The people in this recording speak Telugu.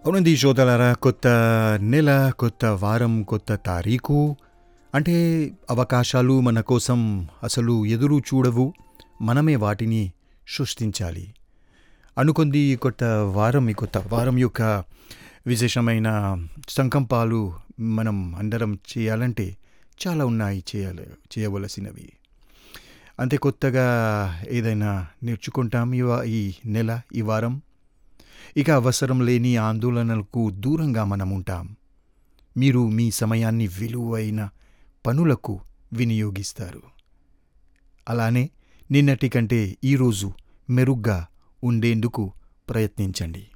అవునండి శ్రోతలారా కొత్త నెల కొత్త వారం కొత్త తారీఖు అంటే అవకాశాలు మన కోసం అసలు ఎదురు చూడవు మనమే వాటిని సృష్టించాలి అనుకుంది ఈ కొత్త వారం ఈ కొత్త వారం యొక్క విశేషమైన సంకల్పాలు మనం అందరం చేయాలంటే చాలా ఉన్నాయి చేయాలి చేయవలసినవి అంతే కొత్తగా ఏదైనా నేర్చుకుంటాం ఈ వా- ఈ నెల ఈ వారం ఇక అవసరం లేని ఆందోళనలకు దూరంగా మనం ఉంటాం మీరు మీ సమయాన్ని విలువైన పనులకు వినియోగిస్తారు అలానే నిన్నటి కంటే ఈరోజు మెరుగ్గా ఉండేందుకు ప్రయత్నించండి